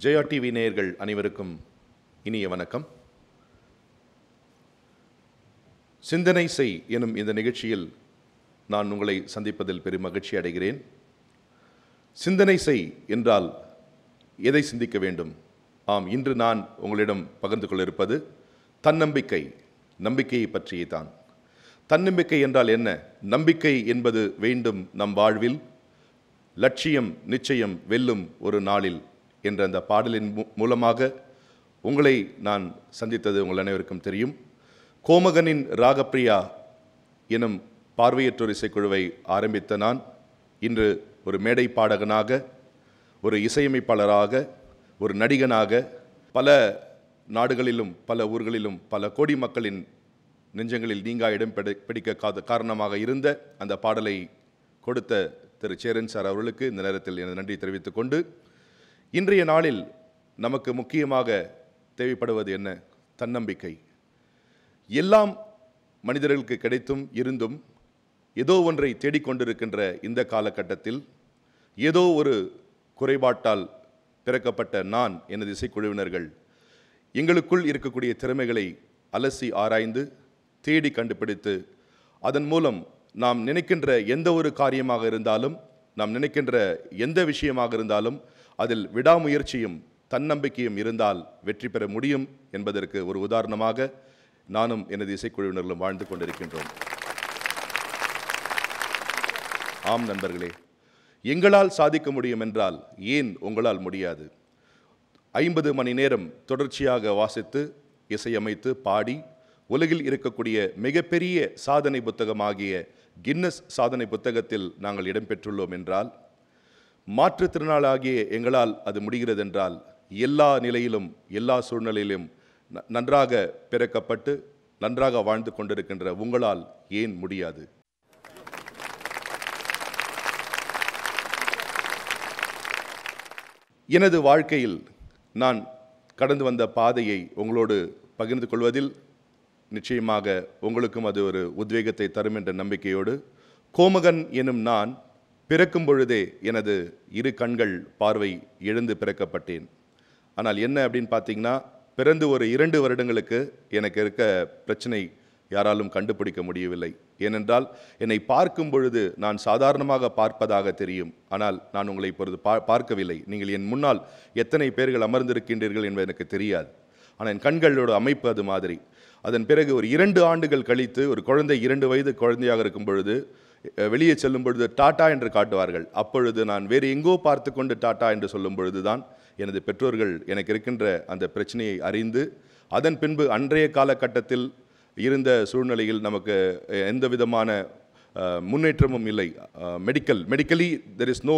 Jaya TV நேயர்கள் அனைவருக்கும் இனிய வணக்கம் சிந்தனை செய் எனும் இந்த நிகழ்ச்சியில் நான் உங்களை சந்திப்பதில் பெரும் மகிழ்ச்சி அடைகிறேன் சிந்தனை செய் என்றால் எதை சிந்திக்க வேண்டும் ஆம் இன்று நான் உங்களிடம் பகிர்ந்து கொள்ள இருப்பது தன்னம்பிக்கை நம்பிக்கையை பற்றியே தான் தன்னம்பிக்கை என்றால் என்ன நம்பிக்கை என்பது வேண்டும் நம் வாழ்வில் லட்சியம் நிச்சயம் வெல்லும் ஒரு நாளில் என்ற அந்த பாடலின் மூ- மூலமாக உங்களை நான் சந்தித்தது உங்கள் அனைவருக்கும் தெரியும் கோமகனின் ராகப்பிரியா எனும் பார்வையற்றோர் இசைக்குழுவை ஆரம்பித்த நான் இன்று ஒரு மேடை பாடகனாக ஒரு இசையமைப்பாளராக ஒரு நடிகனாக பல நாடுகளிலும் பல ஊர்களிலும் பல கோடி மக்களின் நெஞ்சங்களில் நீங்கா இடம் பிடி- பிடிக்க காத காரணமாக இருந்த அந்த பாடலை கொடுத்த திரு சேரன் சார் அவர்களுக்கு இந்த நேரத்தில் எனது நன்றி தெரிவித்துக் கொண்டு இன்றைய நாளில் நமக்கு முக்கியமாக தேவைப்படுவது என்ன தன்னம்பிக்கை எல்லாம் மனிதர்களுக்கு கிடைத்தும் இருந்தும் ஏதோ ஒன்றை தேடிக்கொண்டிருக்கின்ற இந்த காலகட்டத்தில் ஏதோ ஒரு குறைபாட்டால் பிறக்கப்பட்ட நான் எனது இசைக்குழுவினர்கள் எங்களுக்குள் இருக்கக்கூடிய திறமைகளை அலசி ஆராய்ந்து தேடி கண்டுபிடித்து அதன் மூலம் நாம் நினைக்கின்ற எந்த ஒரு காரியமாக இருந்தாலும் நாம் நினைக்கின்ற எந்த விஷயமாக இருந்தாலும் அதில் விடாமுயற்சியும் தன்னம்பிக்கையும் இருந்தால் வெற்றி பெற முடியும் என்பதற்கு ஒரு உதாரணமாக நானும் எனது இசைக்குழுவினர்களும் வாழ்ந்து கொண்டிருக்கின்றோம் ஆம் நண்பர்களே எங்களால் சாதிக்க முடியும் என்றால் ஏன் உங்களால் முடியாது ஐம்பது மணி நேரம் தொடர்ச்சியாக வாசித்து இசையமைத்து பாடி உலகில் இருக்கக்கூடிய மிகப்பெரிய சாதனை புத்தகமாகிய கின்னஸ் சாதனை புத்தகத்தில் நாங்கள் இடம்பெற்றுள்ளோம் என்றால் மாற்றுத்திறனாளாகிய எங்களால் அது முடிகிறது என்றால் எல்லா நிலையிலும் எல்லா சூழ்நிலையிலும் ந- நன்றாக பிறக்கப்பட்டு நன்றாக வாழ்ந்து கொண்டிருக்கின்ற உங்களால் ஏன் முடியாது எனது வாழ்க்கையில் நான் கடந்து வந்த பாதையை உங்களோடு பகிர்ந்து கொள்வதில் நிச்சயமாக உங்களுக்கும் அது ஒரு உத்வேகத்தை தரும் என்ற நம்பிக்கையோடு கோமகன் எனும் நான் பிறக்கும் பொழுதே எனது இரு கண்கள் பார்வை இழந்து பிறக்கப்பட்டேன் ஆனால் என்ன அப்படின்னு பார்த்தீங்கன்னா பிறந்து ஒரு இரண்டு வருடங்களுக்கு எனக்கு இருக்க பிரச்சனை யாராலும் கண்டுபிடிக்க முடியவில்லை ஏனென்றால் என்னை பார்க்கும் பொழுது நான் சாதாரணமாக பார்ப்பதாக தெரியும் ஆனால் நான் உங்களை இப்பொழுது பா பார்க்கவில்லை நீங்கள் என் முன்னால் எத்தனை பேர்கள் அமர்ந்திருக்கின்றீர்கள் என்பது எனக்கு தெரியாது ஆனால் என் கண்களோட அமைப்பு அது மாதிரி அதன் பிறகு ஒரு இரண்டு ஆண்டுகள் கழித்து ஒரு குழந்தை இரண்டு வயது குழந்தையாக இருக்கும் பொழுது அஹ், வெளியே செல்லும் பொழுது டாட்டா என்று காட்டுவார்கள் அப்பொழுது நான் வேறு எங்கோ பார்த்து கொண்டு டாட்டா என்று சொல்லும் பொழுதுதான் எனது பெற்றோர்கள் எனக்கு இருக்கின்ற அந்த பிரச்சனையை அறிந்து அதன் பின்பு அன்றைய காலகட்டத்தில் இருந்த சூழ்நிலையில் நமக்கு அஹ், எந்த விதமான அஹ், முன்னேற்றமும் இல்லை medical medically there is no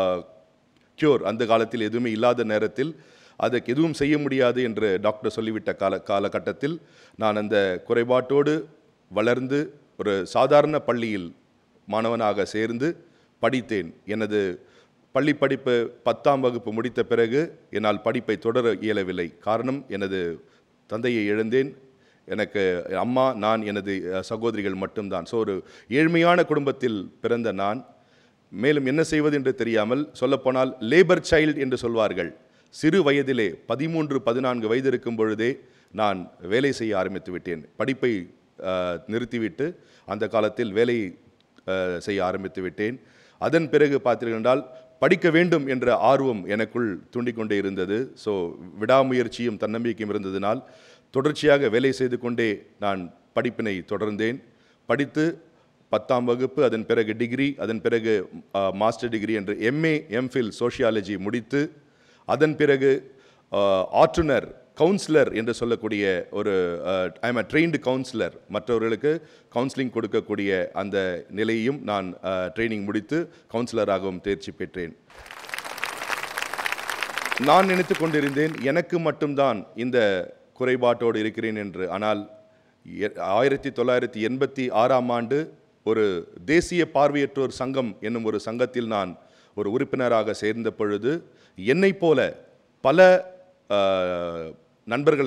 cure அந்த காலத்தில் எதுவுமே இல்லாத நேரத்தில் அதுக்கு எதுவும் செய்ய முடியாது என்று டாக்டர் சொல்லிவிட்ட கால காலகட்டத்தில் நான் அந்த குறைபாட்டோடு வளர்ந்து ஒரு சாதாரண பள்ளியில் மாணவனாக சேர்ந்து படித்தேன் எனது பள்ளி படிப்பு பத்தாம் வகுப்பு முடித்த பிறகு என்னால் படிப்பை தொடர இயலவில்லை காரணம் எனது தந்தையை இழந்தேன் எனக்கு அம்மா நான் எனது அஹ், சகோதரிகள் மட்டும்தான் ஸோ ஒரு ஏழ்மையான குடும்பத்தில் பிறந்த நான் மேலும் என்ன செய்வது என்று தெரியாமல் சொல்லப்போனால் லேபர் சைல்டு என்று சொல்வார்கள் சிறு வயதிலே பதிமூன்று பதினான்கு வயது இருக்கும் பொழுதே நான் வேலை செய்ய ஆரம்பித்து விட்டேன் படிப்பை அஹ், நிறுத்திவிட்டு அந்த காலத்தில் வேலை அஹ், செய்ய ஆரம்பித்து விட்டேன் அதன் பிறகு பார்த்தீர்கள் என்றால் படிக்க வேண்டும் என்ற ஆர்வம் எனக்குள் தூண்டிக்கொண்டே இருந்தது ஸோ விடாமுயற்சியும் தன்னம்பிக்கையும் இருந்ததினால் தொடர்ச்சியாக வேலை செய்து கொண்டே நான் படிப்பினை தொடர்ந்தேன் படித்து பத்தாம் வகுப்பு அதன் பிறகு டிகிரி அதன் பிறகு அஹ், மாஸ்டர் டிகிரி என்று எம்ஏ எம்ஃபில் சோஷியாலஜி முடித்து அதன் பிறகு அஹ், ஆற்றுனர் கவுன்சிலர் என்று சொல்லக்கூடிய ஒரு I am a trained counsellor மற்றவர்களுக்கு கவுன்சிலிங் கொடுக்கக்கூடிய அந்த நிலையையும் நான் ட்ரைனிங் முடித்து கவுன்சிலராகவும் தேர்ச்சி பெற்றேன் நான் நினைத்து கொண்டிருந்தேன் எனக்கு மட்டும்தான் இந்த குறைபாட்டோடு இருக்கிறேன் என்று ஆனால் எ- ஆயிரத்தி தொள்ளாயிரத்தி எண்பத்தி ஆறாம் ஆண்டு ஒரு தேசிய பார்வையற்றோர் சங்கம் என்னும் ஒரு சங்கத்தில் நான் ஒரு உறுப்பினராக சேர்ந்த பொழுது என்னைப் போல பல ஆஹ், நண்பர்களை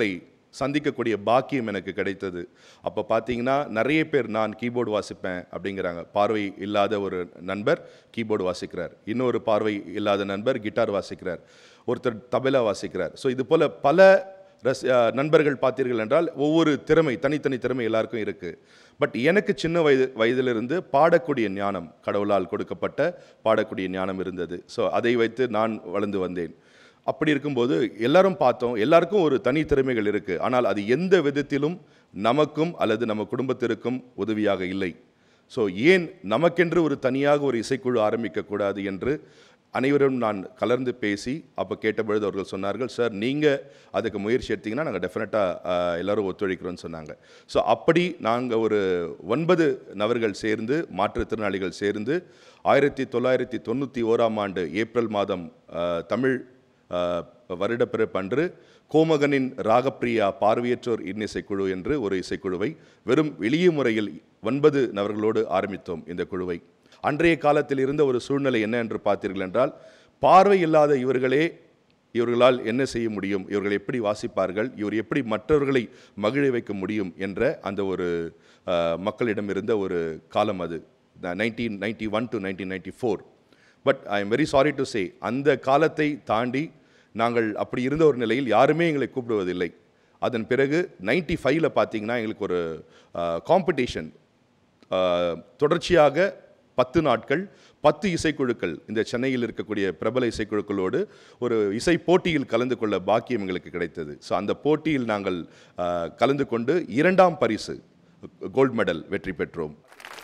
சந்திக்கக்கூடிய பாக்கியம் எனக்கு கிடைத்தது அப்போ பார்த்தீங்கன்னா நிறைய பேர் நான் கீபோர்டு வாசிப்பேன் அப்படிங்கிறாங்க பார்வை இல்லாத ஒரு நண்பர் கீபோர்டு வாசிக்கிறார் இன்னொரு பார்வை இல்லாத நண்பர் கிட்டார் வாசிக்கிறார் ஒருத்தர் தபலா வாசிக்கிறார் ஸோ இது போல் பல ரஸ் அஹ், நண்பர்கள் பார்த்தீர்கள் என்றால் ஒவ்வொரு திறமை தனித்தனி திறமை எல்லாருக்கும் இருக்குது பட் எனக்கு சின்ன வயது வயதிலிருந்து பாடக்கூடிய ஞானம் கடவுளால் கொடுக்கப்பட்ட பாடக்கூடிய ஞானம் இருந்தது ஸோ அதை வைத்து நான் வளர்ந்து வந்தேன் அப்படி இருக்கும்போது எல்லாரும் பார்த்தோம் எல்லாருக்கும் ஒரு தனி திறமைகள் இருக்குது ஆனால் அது எந்த விதத்திலும் நமக்கும் அல்லது நம்ம குடும்பத்திற்கும் உதவியாக இல்லை ஸோ ஏன் நமக்கென்று ஒரு தனியாக ஒரு இசைக்குழு ஆரம்பிக்கக்கூடாது என்று அனைவரும் நான் கலந்து பேசி அப்போ கேட்டபொழுது அவர்கள் சொன்னார்கள் சார் நீங்கள் அதுக்கு முயற்சி எடுத்தீங்கன்னா நாங்கள் டெஃபினட்டாக எல்லாரும் ஒத்துழைக்கிறோம்னு சொன்னாங்க ஸோ அப்படி நாங்கள் ஒரு ஒன்பது நபர்கள் சேர்ந்து மாற்றுத்திறனாளிகள் சேர்ந்து ஆயிரத்தி தொள்ளாயிரத்தி தொண்ணூற்றி ஓராம் ஆண்டு ஏப்ரல் மாதம் அஹ், தமிழ் அஹ், வருடப்பிறப்பு அன்று கோமகனின் ராகப்பிரியா பார்வையற்றோர் இன்னிசைக்குழு என்று ஒரு இசைக்குழுவை வெறும் எளிய முறையில் ஒன்பது நபர்களோடு ஆரம்பித்தோம் இந்த குழுவை அன்றைய காலத்தில் இருந்த ஒரு சூழ்நிலை என்ன என்று பார்த்தீர்கள் என்றால் பார்வை இல்லாத இவர்களே இவர்களால் என்ன செய்ய முடியும் இவர்கள் எப்படி வாசிப்பார்கள் இவர் எப்படி மற்றவர்களை மகிழ வைக்க முடியும் என்ற அந்த ஒரு அஹ், மக்களிடம் இருந்த ஒரு காலம் அது nineteen ninety one to nineteen ninety four but I am very sorry to say அந்த காலத்தை தாண்டி நாங்கள் அப்படி இருந்த ஒரு நிலையில் யாருமே எங்களை கூப்பிடுவதில்லை அதன் பிறகு நைன்டி ஃபைவ்ல பார்த்தீங்கன்னா எங்களுக்கு ஒரு காம்படிஷன் தொடர்ச்சியாக பத்து நாட்கள் பத்து இசைக்குழுக்கள் இந்த சென்னையில் இருக்கக்கூடிய பிரபல இசைக்குழுக்களோடு ஒரு இசை போட்டியில் கலந்து கொள்ள பாக்கியம் எங்களுக்கு கிடைத்தது ஸோ அந்த போட்டியில் நாங்கள் அஹ், கலந்து கொண்டு இரண்டாம் பரிசு கோல்ட் மெடல் வெற்றி பெற்றோம்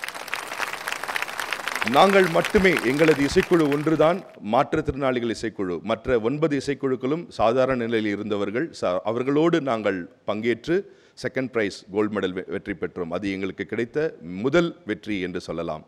நாங்கள் மட்டுமே எங்களது இசைக்குழு ஒன்றுதான் மாற்றுத்திறனாளிகள் இசைக்குழு மற்ற ஒன்பது இசைக்குழுக்களும் சாதாரண நிலையில் இருந்தவர்கள் ச- அவர்களோடு நாங்கள் பங்கேற்று செகண்ட் பிரைஸ் கோல்ட் மெடல் வெ- வெற்றி பெற்றோம் அது எங்களுக்கு கிடைத்த முதல் வெற்றி என்று சொல்லலாம்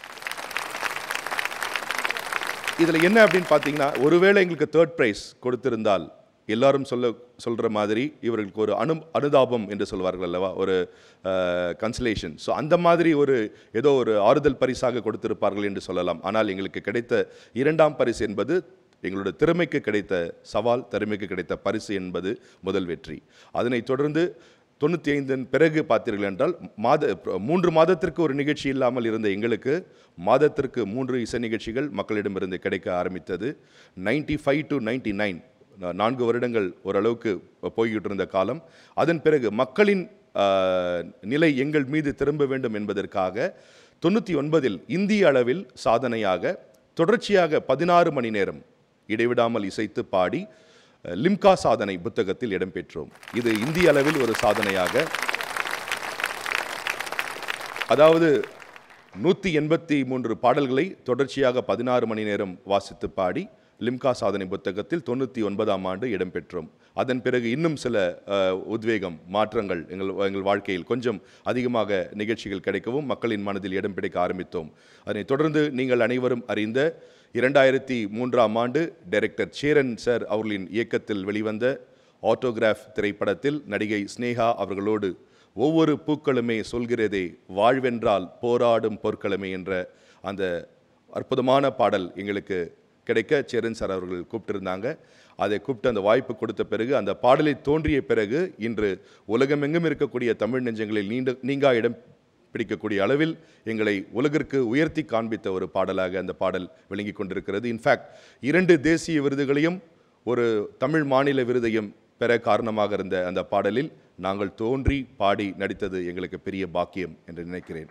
இதில் என்ன அப்படின்னு பார்த்தீங்கன்னா ஒருவேளை எங்களுக்கு தேர்ட் ப்ரைஸ் கொடுத்திருந்தால் எல்லாரும் சொல்ல சொல்கிற மாதிரி இவர்களுக்கு ஒரு அனு அனுதாபம் என்று சொல்வார்கள் அல்லவா ஒரு கன்சலேஷன் ஸோ அந்த மாதிரி ஒரு ஏதோ ஒரு ஆறுதல் பரிசாக கொடுத்திருப்பார்கள் என்று சொல்லலாம் ஆனால் எங்களுக்கு கிடைத்த இரண்டாம் பரிசு என்பது எங்களோட திறமைக்கு கிடைத்த சவால் திறமைக்கு கிடைத்த பரிசு என்பது முதல் வெற்றி அதனைத் தொடர்ந்து தொண்ணூற்றி ஐந்தின் பிறகு பார்த்தீர்கள் என்றால் மாத மூன்று மாதத்திற்கு ஒரு நிகழ்ச்சி இல்லாமல் இருந்த எங்களுக்கு மாதத்திற்கு மூன்று இசை நிகழ்ச்சிகள் மக்களிடமிருந்து கிடைக்க ஆரம்பித்தது ninety five to ninety nine நான்கு வருடங்கள் ஓரளவுக்கு போய்கிட்டு இருந்த காலம் அதன் பிறகு மக்களின் ஆஹ், நிலை எங்கள் மீது திரும்ப வேண்டும் என்பதற்காக தொண்ணூற்றி ஒன்பதில் இந்திய அளவில் சாதனையாக தொடர்ச்சியாக பதினாறு மணி நேரம் இடைவிடாமல் இசைத்து பாடி அஹ், லிம்கா சாதனை புத்தகத்தில் இடம்பெற்றோம் இது இந்திய அளவில் ஒரு சாதனையாக அதாவது நூற்றி எண்பத்தி மூன்று பாடல்களை தொடர்ச்சியாக பதினாறு மணி நேரம் வாசித்து பாடி லிம்கா சாதனை புத்தகத்தில் தொண்ணூற்றி ஒன்பதாம் ஆண்டு இடம்பெற்றோம் அதன் பிறகு இன்னும் சில அஹ், உத்வேகம் மாற்றங்கள் எங்கள் எங்கள் வாழ்க்கையில் கொஞ்சம் அதிகமாக நிகழ்ச்சிகள் கிடைக்கவும் மக்களின் மனதில் இடம் பிடிக்க ஆரம்பித்தோம் அதனைத் தொடர்ந்து நீங்கள் அனைவரும் அறிந்த இரண்டாயிரத்தி மூன்றாம் ஆண்டு டைரக்டர் சேரன் சார் அவர்களின் இயக்கத்தில் வெளிவந்த ஆட்டோகிராஃப் திரைப்படத்தில் நடிகை ஸ்னேகா அவர்களோடு ஒவ்வொரு பூக்களுமே சொல்கிறதே வாழ்வென்றால் போராடும் பொற்களமே என்ற அந்த அற்புதமான பாடல் எங்களுக்கு கிடைக்க சேரன் சார் அவர்கள் கூப்பிட்டிருந்தாங்க அதை கூப்பிட்டு அந்த வாய்ப்பு கொடுத்த பிறகு அந்த பாடலை தோன்றிய பிறகு இன்று உலகமெங்கும் இருக்கக்கூடிய தமிழ் நெஞ்சங்களில் நீண்ட நீங்கா இடம் பிடிக்கக்கூடிய அளவில் எங்களை உலகிற்கு உயர்த்தி காண்பித்த ஒரு பாடலாக அந்த பாடல் விளங்கி கொண்டிருக்கிறது இன்ஃபேக்ட் இரண்டு தேசிய விருதுகளையும் ஒரு தமிழ் மாநில விருதையும் பெற காரணமாக இருந்த அந்த பாடலில் நாங்கள் தோன்றி பாடி நடித்தது எங்களுக்கு பெரிய பாக்கியம் என்று நினைக்கிறேன்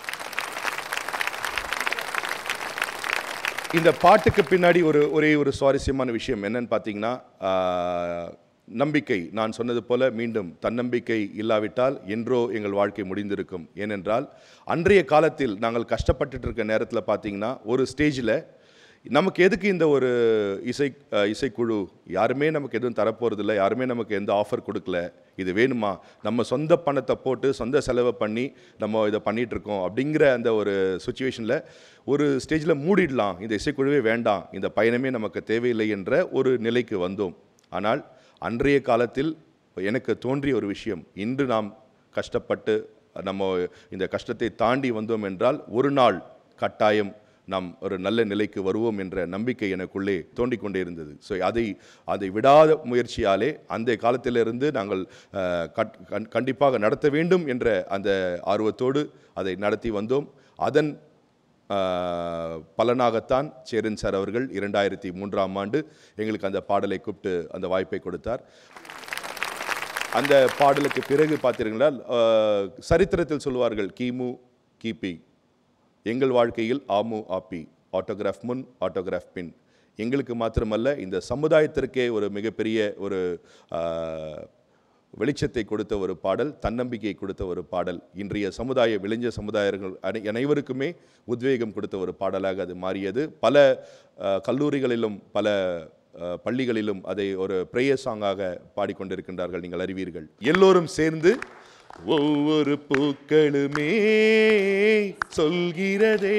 இந்த பாட்டுக்கு பின்னாடி ஒரு ஒரே ஒரு சுவாரஸ்யமான விஷயம் என்னன்னு பார்த்தீங்கன்னா ஆஹ், நம்பிக்கை நான் சொன்னது போல மீண்டும் தன்னம்பிக்கை இல்லாவிட்டால் என்றோ எங்கள் வாழ்க்கை முடிந்திருக்கும் ஏனென்றால் அன்றைய காலத்தில் நாங்கள் கஷ்டப்பட்டுட்டு இருக்க நேரத்தில் பார்த்தீங்கன்னா ஒரு ஸ்டேஜில் நமக்கு எதுக்கு இந்த ஒரு இசை அஹ், இசைக்குழு யாருமே நமக்கு எதுவும் தரப்போகிறதில்ல யாருமே நமக்கு எந்த ஆஃபர் கொடுக்கல இது வேணுமா நம்ம சொந்த பணத்தை போட்டு சொந்த செலவை பண்ணி நம்ம இதை பண்ணிட்டு இருக்கோம் அப்படிங்கிற அந்த ஒரு சுச்சுவேஷனில் ஒரு ஸ்டேஜில் மூடிடலாம் இந்த இசைக்குழுவே வேண்டாம் இந்த பயணமே நமக்கு தேவையில்லை என்ற ஒரு நிலைக்கு வந்தோம் ஆனால் அன்றைய காலத்தில் எனக்கு தோன்றிய ஒரு விஷயம் இன்று நாம் கஷ்டப்பட்டு நம்ம இந்த கஷ்டத்தை தாண்டி வந்தோம் என்றால் ஒரு நாள் கட்டாயம் நாம் ஒரு நல்ல நிலைக்கு வருவோம் என்ற நம்பிக்கை எனக்குள்ளே தோண்டிக் கொண்டே இருந்தது ஸோ அதை அதை விடாத முயற்சியாலே அந்த காலத்திலிருந்து நாங்கள் அஹ், கட்- கண்- கண்டிப்பாக நடத்த வேண்டும் என்ற அந்த ஆர்வத்தோடு அதை நடத்தி வந்தோம் அதன் ஆஹ், பலனாகத்தான் சேரன் சார் அவர்கள் இரண்டாயிரத்தி மூன்றாம் ஆண்டு எங்களுக்கு அந்த பாடலை கூப்பிட்டு அந்த வாய்ப்பை கொடுத்தார் அந்த பாடலுக்கு பிறகு பார்த்தீர்களா சரித்திரத்தில் சொல்வார்கள் கிமு கிபி எங்கள் வாழ்க்கையில் ஆமு ஆப்பி ஆட்டோகிராஃப் முன் ஆட்டோகிராஃப் பின் எங்களுக்கு மாத்திரமல்ல இந்த சமுதாயத்திற்கே ஒரு மிகப்பெரிய ஒரு ஆஹ், வெளிச்சத்தை கொடுத்த ஒரு பாடல் தன்னம்பிக்கை கொடுத்த ஒரு பாடல் இன்றைய சமுதாய விளைஞ்ச சமுதாயர்கள் அனை அனைவருக்குமே உத்வேகம் கொடுத்த ஒரு பாடலாக அது மாறியது பல ஆஹ், கல்லூரிகளிலும் பல ஆஹ், பள்ளிகளிலும் அதை ஒரு ப்ரேயர் சாங்காக பாடிக்கொண்டிருக்கின்றார்கள் நீங்கள் அறிவீர்கள் எல்லோரும் சேர்ந்து ஒவ்வொரு பூக்களுமே சொல்கிறதே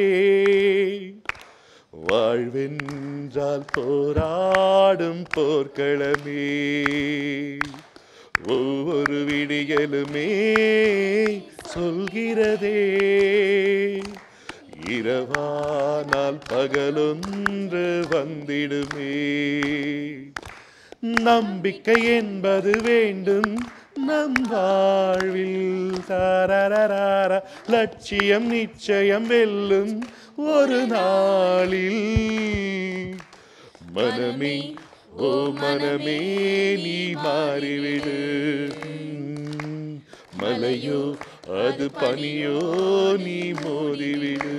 வாழ்வென்றால் போராடும் போர்க்களமே ஒவ்வொரு விடியலுமே சொல்கிறதே இரவானால் பகலொன்று வந்திடுமே நம்பிக்கை என்பது வேண்டும் நம் வாழ்வில் தாரரரார லட்சியம் நிச்சயம் வெல்லும் ஒரு நாளில் மனமே ஓ மனமே நீ மாறிவிடு ம், மலையோ அது பனியோ நீ மோதிவிடு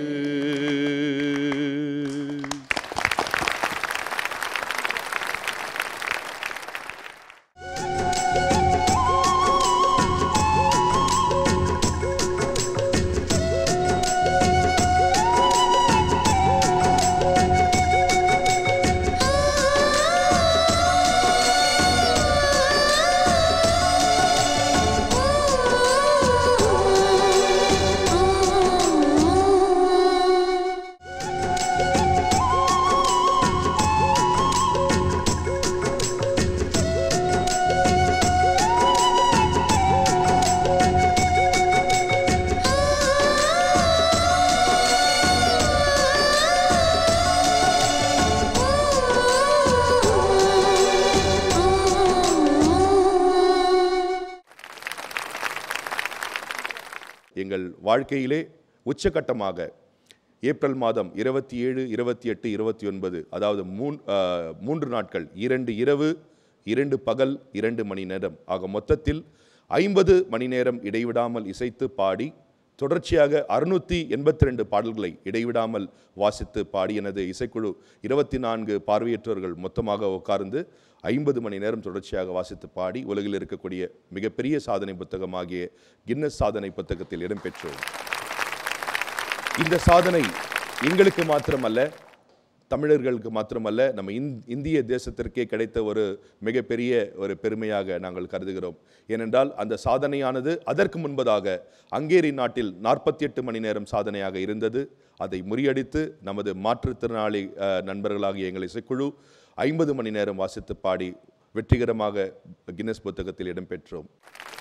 எங்கள் வாழ்க்கையிலே உச்சகட்டமாக ஏப்ரல் மாதம் இருபத்தி ஏழு இருபத்தி எட்டு இருபத்தி ஒன்பது அதாவது மூன் ஆஹ், மூன்று நாட்கள் இரண்டு இரவு இரண்டு பகல் இரண்டு மணி நேரம் ஆக மொத்தத்தில் ஐம்பது மணி நேரம் இடைவிடாமல் இசைத்து பாடி தொடர்ச்சியாக அறுநூற்றி எண்பத்தி ரெண்டு பாடல்களை இடைவிடாமல் வாசித்து பாடி எனது இசைக்குழு இருபத்தி நான்கு பார்வையற்றவர்கள் மொத்தமாக உட்கார்ந்து ஐம்பது மணி நேரம் தொடர்ச்சியாக வாசித்து பாடி உலகில் இருக்கக்கூடிய மிகப்பெரிய சாதனை புத்தகமாகிய கின்னஸ் சாதனை புத்தகத்தில் இடம்பெற்றோம் இந்த சாதனை எங்களுக்கு மாத்திரமல்ல தமிழர்களுக்கு மாத்திரமல்ல நம்ம இந் இந்திய தேசத்திற்கே கிடைத்த ஒரு மிகப்பெரிய ஒரு பெருமையாக நாங்கள் கருதுகிறோம் ஏனென்றால் அந்த சாதனையானது அதற்கு முன்பதாக ஹங்கேரி நாட்டில் நாற்பத்தி எட்டு மணி நேரம் சாதனையாக இருந்தது அதை முறியடித்து நமது மாற்றுத்திறனாளி அஹ், நண்பர்களாகிய எங்கள் இசைக்குழு ஐம்பது மணி நேரம் வாசித்து பாடி வெற்றிகரமாக கின்னஸ் புத்தகத்தில் இடம்பெற்றோம்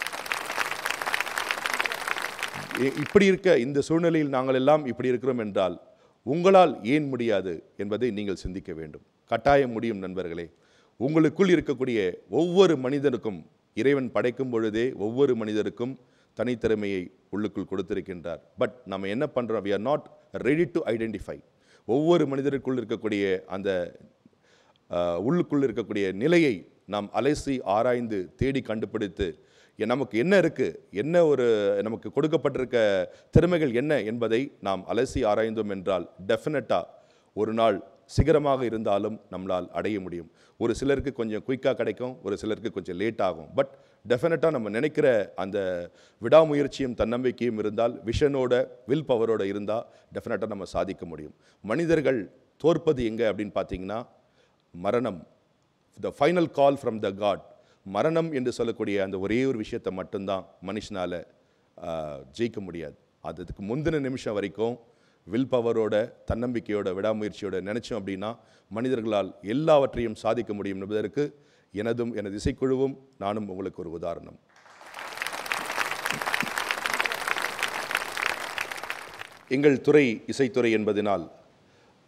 இ- இப்படி இருக்க இந்த சூழ்நிலையில் நாங்கள் எல்லாம் இப்படி இருக்கிறோம் என்றால் உங்களால் ஏன் முடியாது என்பதை நீங்கள் சிந்திக்க வேண்டும் கட்டாயம் முடியும் நண்பர்களே உங்களுக்குள் இருக்கக்கூடிய ஒவ்வொரு மனிதனுக்கும் இறைவன் படைக்கும் பொழுதே ஒவ்வொரு மனிதருக்கும் தனித்திறமையை உள்ளுக்குள் கொடுத்திருக்கின்றார் பட் நம்ம என்ன பண்ணுறோம் we are not ready to identify ஒவ்வொரு மனிதருக்குள் இருக்கக்கூடிய அந்த ஆஹ், உள்ளுக்குள் இருக்கக்கூடிய நிலையை நாம் அலசி ஆராய்ந்து தேடி கண்டுபிடித்து எ- நமக்கு என்ன இருக்குது என்ன ஒரு நமக்கு கொடுக்கப்பட்டிருக்க திறமைகள் என்ன என்பதை நாம் அலசி ஆராய்ந்தோம் என்றால் டெஃபினட்டாக ஒரு நாள் சிகரமாக இருந்தாலும் நம்மளால் அடைய முடியும் ஒரு சிலருக்கு கொஞ்சம் குயிக்காக கிடைக்கும் ஒரு சிலருக்கு கொஞ்சம் லேட் ஆகும் பட் டெஃபினட்டாக நம்ம நினைக்கிற அந்த விடாமுயற்சியும் தன்னம்பிக்கையும் இருந்தால் விஷனோட வில் பவரோட இருந்தால் டெஃபினட்டாக நம்ம சாதிக்க முடியும் மனிதர்கள் தோற்பது எங்கே அப்படின்னு பார்த்தீங்கன்னா மரணம் the final call from the god மரணம் என்று சொல்லக்கூடிய அந்த ஒரே ஒரு விஷயத்தை மட்டும்தான் மனுஷனால் ஜெயிக்க முடியாது அதுக்கு முந்தின நிமிஷம் வரைக்கும் வில் பவரோட தன்னம்பிக்கையோட விடாமுயற்சியோட நினைச்சோம் அப்படின்னா மனிதர்களால் எல்லாவற்றையும் சாதிக்க முடியும் என்பதற்கு எனதும் எனது இசைக்குழுவும் நானும் உங்களுக்கு ஒரு உதாரணம் எங்கள் துறை இசைத்துறை என்பதனால்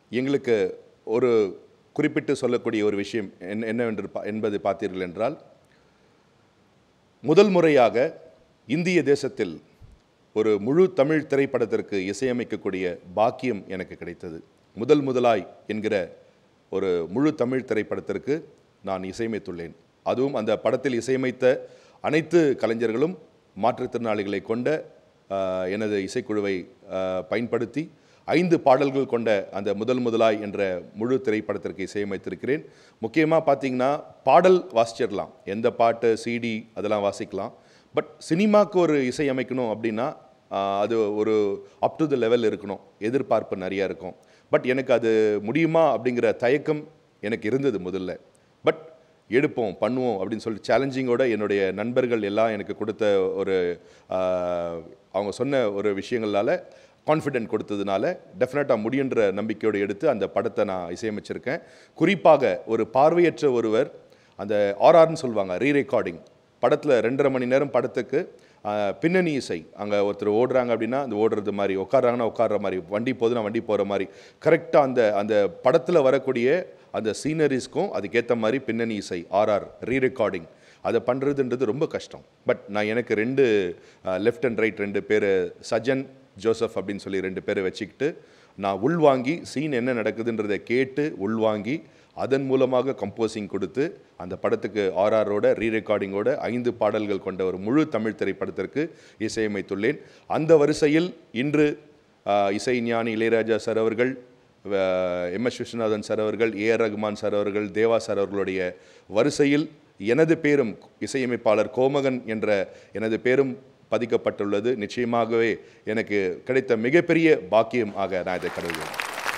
எங்களுக்கு ஒரு குறிப்பிட்டு சொல்லக்கூடிய ஒரு விஷயம் என்ன என்னவென்று பா- என்பது பார்த்தீர்கள் என்றால் முதல் முறையாக இந்திய தேசத்தில் ஒரு முழு தமிழ் திரைப்படத்திற்கு இசையமைக்கக்கூடிய பாக்கியம் எனக்கு கிடைத்தது முதல் முதலாய் என்கிற ஒரு முழு தமிழ் திரைப்படத்திற்கு நான் இசையமைத்துள்ளேன் அதுவும் அந்த படத்தில் இசையமைத்த அனைத்து கலைஞர்களும் மாற்றுத்திறனாளிகளை கொண்ட ஆஹ், எனது இசைக்குழுவை ஆஹ், பயன்படுத்தி ஐந்து பாடல்கள் கொண்ட அந்த முதல் முதலாய் என்ற முழு திரைப்படத்திற்கு இசையமைத்திருக்கிறேன் முக்கியமாக பார்த்தீங்கன்னா பாடல் வாசிச்சிடலாம் எந்த பாட்டு சிடி அதெல்லாம் வாசிக்கலாம் பட் சினிமாவுக்கு ஒரு இசை அமைக்கணும் அப்படின்னா ஆஹ், அது ஒரு அப் டு த லெவல் இருக்கணும் எதிர்பார்ப்பு நிறையா இருக்கும் பட் எனக்கு அது முடியுமா அப்படிங்கிற தயக்கம் எனக்கு இருந்தது முதல்ல பட் எடுப்போம் பண்ணுவோம் அப்படின்னு சொல்லி சேலஞ்சிங்கோட என்னுடைய நண்பர்கள் எல்லாம் எனக்கு கொடுத்த ஒரு ஆஹ், அவங்க சொன்ன ஒரு விஷயங்களால கான்ஃபிடென்ட் கொடுத்ததுனால டெஃபினட்டாக முடியுன்ற நம்பிக்கையோடு எடுத்து அந்த படத்தை நான் இசையமைச்சிருக்கேன் குறிப்பாக ஒரு பார்வையற்ற ஒருவர் அந்த ஆர்ஆர்னு சொல்லுவாங்க ரீ ரெக்கார்டிங் படத்தில் ரெண்டரை மணி நேரம் படத்துக்கு ஆஹ், பின்னணி இசை அங்கே ஒருத்தர் ஓடுறாங்க அப்படின்னா அந்த ஓடுறது மாதிரி உட்காடுறாங்கன்னா உட்கார்ற மாதிரி வண்டி போகுதுன்னா வண்டி போகிற மாதிரி கரெக்டாக அந்த அந்த படத்தில் வரக்கூடிய அந்த சீனரிஸ்க்கும் அதுக்கேற்ற மாதிரி பின்னணி இசை ஆர்ஆர் ரீ ரெக்கார்டிங் அதை பண்ணுறதுன்றது ரொம்ப கஷ்டம் பட் நான் எனக்கு ரெண்டு லெஃப்ட் அண்ட் ரைட் ரெண்டு பேர் சஜன் ஜோசப் அப்படின்னு சொல்லி ரெண்டு பேரை வச்சுக்கிட்டு நான் உள்வாங்கி சீன் என்ன நடக்குதுன்றதை கேட்டு உள்வாங்கி அதன் மூலமாக கம்போசிங் கொடுத்து அந்த படத்துக்கு ஆர்ஆரோட ரீ ரெக்கார்டிங்கோட ஐந்து பாடல்கள் கொண்ட ஒரு முழு தமிழ் திரைப்படத்திற்கு இசையமைத்துள்ளேன் அந்த வரிசையில் இன்று ஆஹ், இசை ஞானி இளையராஜா சார் அவர்கள் எம் எஸ் விஸ்வநாதன் சார் அவர்கள் ஏ ஆர் ரகுமான் சார் அவர்கள் தேவா சார் அவர்களுடைய வரிசையில் எனது பேரும் இசையமைப்பாளர் கோமகன் என்ற எனது பேரும் பதிக்கப்பட்டுள்ளது நிச்சயமாகவே எனக்கு கிடைத்த மிகப்பெரிய பாக்கியம் ஆக நான் இதை கருதுகிறேன்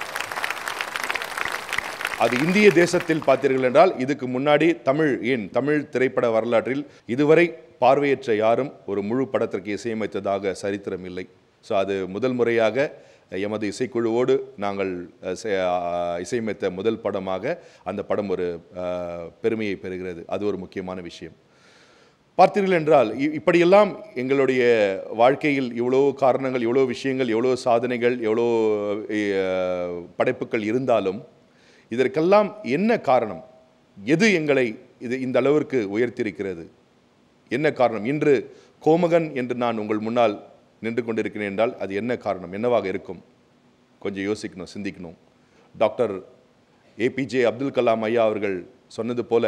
அது இந்திய தேசத்தில் பார்த்தீர்கள் என்றால் இதுக்கு முன்னாடி தமிழ் ஏன் தமிழ் திரைப்பட வரலாற்றில் இதுவரை பார்வையற்ற யாரும் ஒரு முழு படத்திற்கு இசையமைத்ததாக சரித்திரம் இல்லை ஸோ அது முதல் முறையாக எமது இசைக்குழுவோடு நாங்கள் அஹ், செ- அஹ், இசையமைத்த முதல் படமாக அந்த படம் ஒரு அஹ், பெருமையை பெறுகிறது அது ஒரு முக்கியமான விஷயம் பார்த்தீர்கள் என்றால் இ- இப்படியெல்லாம் எங்களுடைய வாழ்க்கையில் இவ்வளோ காரணங்கள் இவ்வளோ விஷயங்கள் எவ்வளோ சாதனைகள் எவ்வளோ அஹ், படைப்புகள் இருந்தாலும் இதற்கெல்லாம் என்ன காரணம் எது எங்களை இது இந்த அளவிற்கு உயர்த்தியிருக்கிறது என்ன காரணம் இன்று கோமகன் என்று நான் உங்கள் முன்னால் நின்று கொண்டிருக்கிறேன் என்றால் அது என்ன காரணம் என்னவாக இருக்கும் கொஞ்சம் யோசிக்கணும் சிந்திக்கணும் டாக்டர் ஏபிஜே அப்துல் கலாம் ஐயா அவர்கள் சொன்னது போல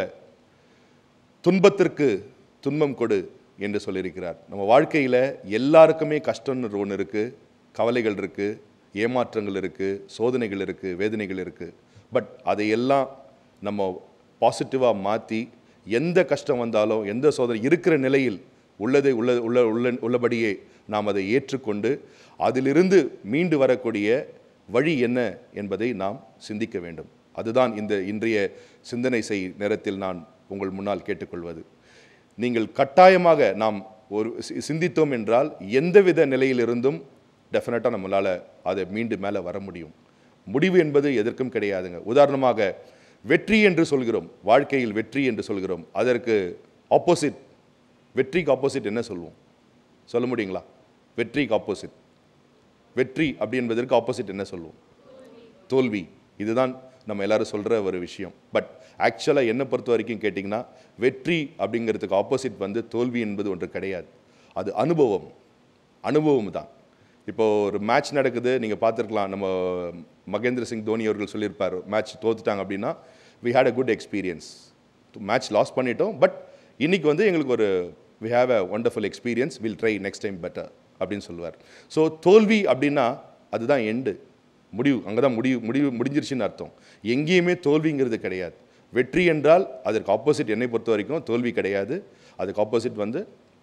துன்பத்திற்கு துன்பம் கொடு என்று சொல்லியிருக்கிறார் நம்ம வாழ்க்கையில் எல்லாருக்குமே கஷ்டம்னு ஒன்று இருக்குது கவலைகள் இருக்குது ஏமாற்றங்கள் இருக்குது சோதனைகள் இருக்குது வேதனைகள் இருக்குது பட் அதையெல்லாம் நம்ம பாசிட்டிவாக மாற்றி எந்த கஷ்டம் வந்தாலும் எந்த சோதனை இருக்கிற நிலையில் உள்ளதை உள்ள உள்ள உள்ள உள்ளபடியே நாம் அதை ஏற்றுக்கொண்டு அதிலிருந்து மீண்டு வரக்கூடிய வழி என்ன என்பதை நாம் சிந்திக்க வேண்டும் அதுதான் இந்த இன்றைய சிந்தனை செய் நேரத்தில் நான் உங்கள் முன்னால் கேட்டுக்கொள்வது நீங்கள் கட்டாயமாக நாம் ஒரு சி- சிந்தித்தோம் என்றால் எந்தவித நிலையிலிருந்தும் டெஃபினட்டாக நம்மளால் அதை மீண்டு மேலே வர முடியும் முடிவு என்பது எதற்கும் கிடையாதுங்க உதாரணமாக வெற்றி என்று சொல்கிறோம் வாழ்க்கையில் வெற்றி என்று சொல்கிறோம் அதற்கு ஆப்போசிட் வெற்றிக்கு ஆப்போசிட் என்ன சொல்லுவோம் சொல்ல முடியுங்களா வெற்றிக்கு ஆப்போசிட் வெற்றி அப்படி என்பதற்கு ஆப்போசிட் என்ன சொல்லுவோம் தோல்வி இதுதான் நம்ம எல்லாரும் சொல்கிற ஒரு விஷயம் பட் ஆக்சுவலாக என்னை பொறுத்த வரைக்கும் கேட்டிங்கன்னா வெற்றி அப்படிங்கிறதுக்கு ஆப்போசிட் வந்து தோல்வி என்பது ஒன்று கிடையாது அது அனுபவம் அனுபவம் தான் இப்போ ஒரு மேட்ச் நடக்குது நீங்கள் பார்த்துருக்கலாம் நம்ம மகேந்திர சிங் தோனி அவர்கள் சொல்லியிருப்பார் மேட்ச் தோத்துட்டாங்க அப்படின்னா we had a good experience match loss பண்ணிட்டோம் பட் இன்னைக்கு வந்து எங்களுக்கு ஒரு we have a wonderful experience will try next time better அப்படின்னு சொல்லுவார் ஸோ தோல்வி அப்படின்னா அதுதான் எண்டு முடிவு அங்கே தான் முடிவு முடிவு முடிஞ்சிருச்சுன்னு அர்த்தம் எங்கேயுமே தோல்விங்கிறது கிடையாது வெற்றி என்றால் அதற்கு ஆப்போசிட் என்னை பொறுத்த வரைக்கும் தோல்வி கிடையாது அதுக்கு ஆப்போசிட் வந்து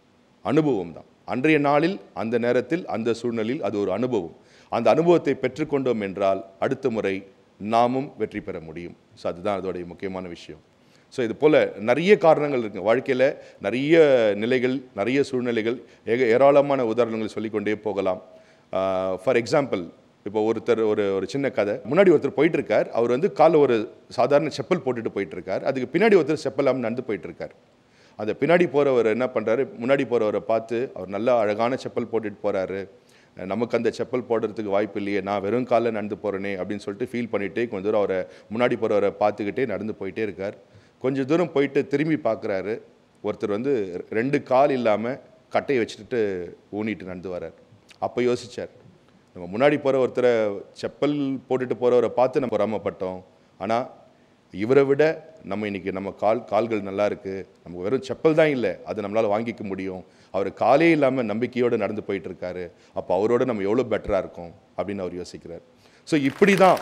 அனுபவம் தான் அன்றைய நாளில் அந்த நேரத்தில் அந்த சூழ்நிலையில் அது ஒரு அனுபவம் அந்த அனுபவத்தை பெற்றுக்கொண்டோம் என்றால் அடுத்த முறை நாமும் வெற்றி பெற முடியும் ஸோ அதுதான் அதோடைய முக்கியமான விஷயம் ஸோ இது போல் நிறைய காரணங்கள் இருக்குது வாழ்க்கையில் நிறைய நிலைகள் நிறைய சூழ்நிலைகள் ஏக ஏராளமான உதாரணங்கள் சொல்லிக்கொண்டே போகலாம் ஃபார் எக்ஸாம்பிள் இப்போ ஒருத்தர் ஒரு ஒரு சின்ன கதை முன்னாடி ஒருத்தர் போயிட்டு இருக்கார் அவர் வந்து காலில் ஒரு சாதாரண செப்பல் போட்டுட்டு போயிட்டு இருக்கார் அதுக்கு பின்னாடி ஒருத்தர் செப்பல் இல்லாமல் நடந்து போயிட்டு இருக்கார் அந்த பின்னாடி போகிறவர் என்ன பண்ணுறாரு முன்னாடி போகிறவரை பார்த்து அவர் நல்ல அழகான செப்பல் போட்டுட்டு போகிறாரு நமக்கு அந்த செப்பல் போடுறதுக்கு வாய்ப்பு இல்லையே நான் வெறும் காலில் நடந்து போகிறேனே அப்படின்னு சொல்லிட்டு ஃபீல் பண்ணிகிட்டே கொஞ்சம் தூரம் அவரை முன்னாடி போகிறவரை பார்த்துக்கிட்டே நடந்து போயிட்டே இருக்கார் கொஞ்சம் தூரம் போயிட்டு திரும்பி பார்க்குறாரு ஒருத்தர் வந்து ரெண்டு கால் இல்லாமல் கட்டையை வச்சுட்டு ஊனிட்டு நடந்து வரார் அப்போ யோசிச்சார் நம்ம முன்னாடி போகிற ஒருத்தரை செப்பல் போட்டுட்டு போகிறவரை பார்த்து நம்ம பொறாமப்பட்டோம் ஆனால் இவரை விட நம்ம இன்னைக்கு நம்ம கால் கால்கள் நல்லா இருக்கு நமக்கு வெறும் செப்பல் தான் இல்லை அதை நம்மளால் வாங்கிக்க முடியும் அவர் காலே இல்லாமல் நம்பிக்கையோடு நடந்து போயிட்டு இருக்காரு அப்போ அவரோட நம்ம எவ்வளோ பெட்டராக இருக்கோம் அப்படின்னு அவர் யோசிக்கிறார் ஸோ இப்படி தான்